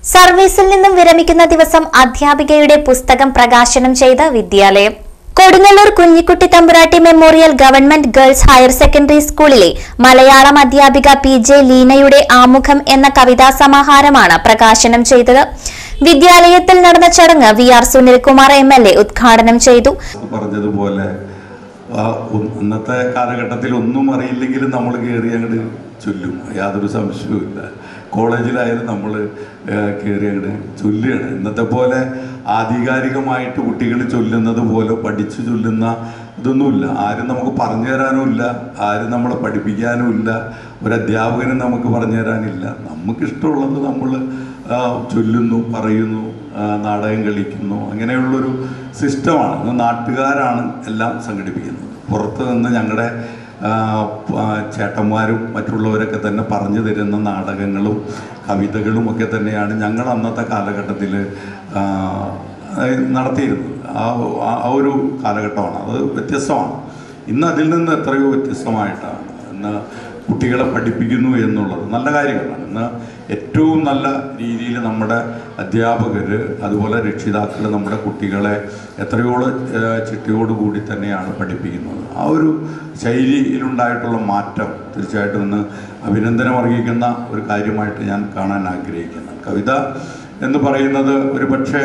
സർവീസിൽ നിന്നും വിരമിക്കുന്ന ദിവസം അധ്യാപികയുടെ പുസ്തകം പ്രകാശനം ചെയ്ത വിദ്യാലയം Kodungallur Kunhikutty Thampuratti memorial government girls higher secondary സ്കൂളിലെ മലയാളം അധ്യാപിക പി ജെ ലീനയുടെ ആമുഖം എന്ന കവിതാ സമാഹാരമാണ് പ്രകാശനം ചെയ്തത് വിദ്യാലയത്തിൽ നടന്ന ചടങ്ങ് V R Sunilkumar M L A ഉദ്ഘാടനം ചെയ്തു പറഞ്ഞതുപോലെ ആ ഒ- ഇന്നത്തെ കാലഘട്ടത്തിൽ ഒന്നും അറിയില്ലെങ്കിലും നമ്മൾ കയറി അങ്ങോട്ട് ചൊല്ലും യാതൊരു സംശയവുമില്ല കോളേജിലായാലും നമ്മൾ കയറി അങ്ങോട്ട് ചൊല്ലുകയാണ് ഇന്നത്തെ പോലെ ആധികാരികമായിട്ട് കുട്ടികൾ ചൊല്ലുന്നത് പോലെ പഠിച്ചു ചൊല്ലുന്ന ഇതൊന്നുമില്ല ആരും നമുക്ക് പറഞ്ഞു തരാനുമില്ല ആരും നമ്മളെ പഠിപ്പിക്കാനും ഇല്ല ഒരു അധ്യാപകനും നമുക്ക് പറഞ്ഞു തരാനില്ല നമുക്കിഷ്ടമുള്ളത് നമ്മൾ ചൊല്ലുന്നു പറയുന്നു ആ, നാടകം കളിക്കുന്നു അങ്ങനെയുള്ളൊരു സിസ്റ്റമാണ് ഇത് നാട്ടുകാരാണ് എല്ലാം സംഘടിപ്പിക്കുന്നത് പുറത്ത് നിന്ന് ഞങ്ങളുടെ ആ, പ- ചേട്ടന്മാരും മറ്റുള്ളവരൊക്കെ തന്നെ പറഞ്ഞു തരുന്ന നാടകങ്ങളും കവിതകളും ഒക്കെ തന്നെയാണ് ഞങ്ങൾ അന്നത്തെ കാലഘട്ടത്തിൽ നടത്തിയിരുന്നത് ആ ആ- ആ ഒരു കാലഘട്ടമാണ് അത് വ്യത്യസ്തമാണ് ഇന്ന് അതിൽ നിന്ന് എത്രയോ വ്യത്യസ്തമായിട്ടാണ് ഇന്ന് കുട്ടികളെ പഠിപ്പിക്കുന്നു എന്നുള്ളത് നല്ല കാര്യങ്ങളാണ് ഇന്ന് ഏറ്റവും നല്ല രീതിയിൽ നമ്മുടെ അധ്യാപകർ അതുപോലെ രക്ഷിതാക്കൾ നമ്മുടെ കുട്ടികളെ എത്രയോളം ഏഹ്, ചിട്ടയോടുകൂടി തന്നെയാണ് പഠിപ്പിക്കുന്നത് ആ ഒരു ശൈലിയിലുണ്ടായിട്ടുള്ള മാറ്റം തീർച്ചയായിട്ടും ഇന്ന് അഭിനന്ദനം അർഹിക്കുന്ന ഒരു കാര്യമായിട്ട് ഞാൻ കാണാൻ ആഗ്രഹിക്കുന്നു കവിത എന്ന് പറയുന്നത് ഒരു പക്ഷേ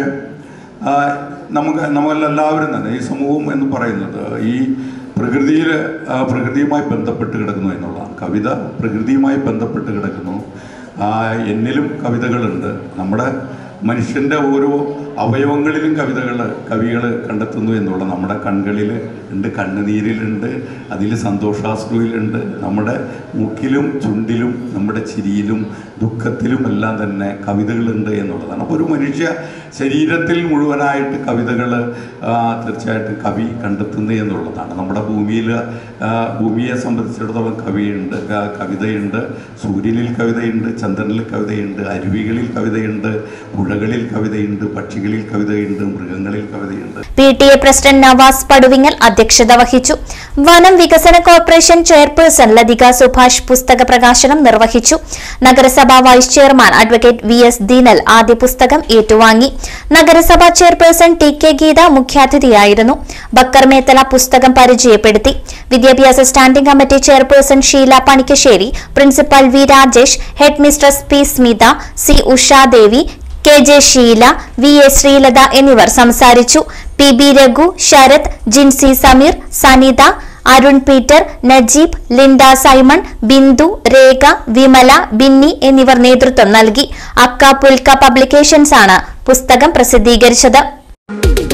ആ, നമുക്ക് നമ്മളെല്ലാവരും തന്നെ ഈ സമൂഹം എന്ന് പറയുന്നത് ഈ പ്രകൃതിയിൽ ആ, പ്രകൃതിയുമായി ബന്ധപ്പെട്ട് കിടക്കുന്നു എന്നുള്ളതാണ് കവിത പ്രകൃതിയുമായി ബന്ധപ്പെട്ട് കിടക്കുന്നു ആ, എന്നിലും കവിതകളുണ്ട് നമ്മുടെ മനുഷ്യൻ്റെ ഓരോ അവയവങ്ങളിലും കവിതകൾ കവികൾ കണ്ടെത്തുന്നു എന്നുള്ള നമ്മുടെ കൺകളിൽ ഉണ്ട് കണ്ണുനീരിലുണ്ട് അതിൽ സന്തോഷാശ്രുവിലുണ്ട് നമ്മുടെ മൂക്കിലും ചുണ്ടിലും നമ്മുടെ ചിരിയിലും ദുഃഖത്തിലും എല്ലാം തന്നെ കവിതകളുണ്ട് എന്നുള്ളതാണ് അപ്പോൾ ഒരു മനുഷ്യ ശരീരത്തിൽ മുഴുവനായിട്ട് കവിതകൾ തീർച്ചയായിട്ടും കവി കണ്ടെത്തുന്നു എന്നുള്ളതാണ് നമ്മുടെ ഭൂമിയിൽ ആ, ഭൂമിയെ സംബന്ധിച്ചിടത്തോളം കവിയുണ്ട് ക- കവിതയുണ്ട് സൂര്യനിൽ കവിതയുണ്ട് ചന്ദ്രനിൽ കവിതയുണ്ട് അരുവികളിൽ കവിതയുണ്ട് പുഴകളിൽ കവിതയുണ്ട് പക്ഷികളിൽ കവിതയുണ്ട് മൃഗങ്ങളിൽ കവിതയുണ്ട് P T A president Navas Paduvingal അധ്യക്ഷത വഹിച്ചു വനം വികസന കോർപ്പറേഷൻ ചെയർപേഴ്സൺ ലതിക സുഭാഷ് പുസ്തക പ്രകാശനം നിർവഹിച്ചു നഗരസഭാ vice chairman advocate V S Deenal ആദ്യ പുസ്തകം ഏറ്റുവാങ്ങി നഗരസഭാ ചെയർപേഴ്സൺ ടി കെ ഗീത മുഖ്യാതിഥിയായിരുന്നു ബക്കർ മേത്തല പുസ്തകം പരിചയപ്പെടുത്തി വിദ്യാഭ്യാസ standing committee chairperson Sheela Panikkassery principal V Rajesh head mistress P Smitha C Ushadevi K J Sheela V A Sreelatha എന്നിവർ സംസാരിച്ചു P B Raghu Sarath Jincy Sameer Sanitha Arun Peter Najeeb Linda Simon Bindu Rekha Vimala Binny എന്നിവർ നേതൃത്വം നൽകി അക്ക പുൽക്ക പബ്ലിക്കേഷൻസ് ആണ് പുസ്തകം പ്രസിദ്ധീകരിച്ചത്